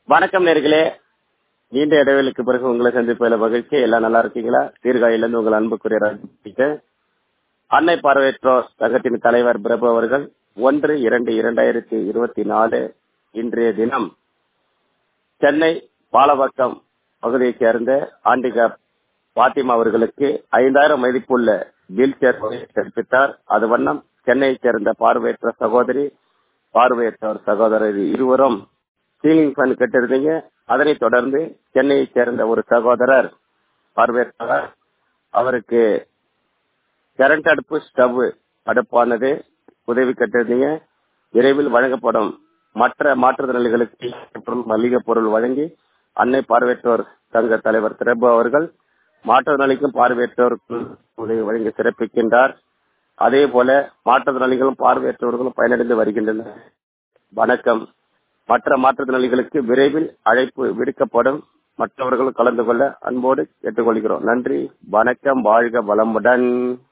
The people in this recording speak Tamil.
வணக்கம் நேர்களே நீண்ட இடைவெளிக்கு பிறகு உங்களை சந்திப்பதில் மகிழ்ச்சி எல்லாம் நல்லா இருக்கீங்களா சீர்காழியிலிருந்து உங்கள் அன்புக்குரிய ராஜ்கிட்ட அன்னை பார்வையற்றோர் சங்கத்தின் தலைவர் பிரபு அவர்கள் ஒன்று இரண்டு இரண்டாயிரத்தி இருபத்தி நாலு இன்றைய தினம் சென்னை பாலவாக்கம் பகுதியைச் சேர்ந்த ஆண்டிகா பாத்திமா அவர்களுக்கு ஐந்தாயிரம் மதிப்புள்ள வீல் சேர் கற்பித்தார் அது வண்ணம் சென்னையைச் சேர்ந்த பார்வையற்ற சகோதரி பார்வையற்றவர் சகோதரர் இருவரும் சீலிங் ஃபேன் கட்டிருந்தீங்க அதனைத் தொடர்ந்து சென்னையைச் சேர்ந்த ஒரு சகோதரர் பார்வையற்றவர் அவருக்கு கரண்ட் அடுப்பு ஸ்டவ் அடுப்பானது உதவி கட்டிருந்தீங்க விரைவில் வழங்கப்படும் மற்ற மாற்றுத்திறனாளிகளுக்கு பொருள் மளிகை பொருள் வழங்கி அன்னை பார்வையற்றோர் சங்க தலைவர் திரபு அவர்கள் மாற்றுத்திறனாளிக்கும் பார்வையற்றோருக்கும் உதவி வழங்கி சிறப்பிக்கின்றார் அதே போல மாற்றுத்திறனாளிகளும் பார்வையற்றவர்களும் பயனடைந்து வருகின்றனர் வணக்கம் மற்ற மாற்றுத்திறனாளிகளுக்கு விரைவில் அழைப்பு விடுக்கப்படும் மற்றவர்களும் கலந்து கொள்ள அன்போடு கேட்டுக்கொள்கிறோம் நன்றி வணக்கம் வாழ்க வளமுடன்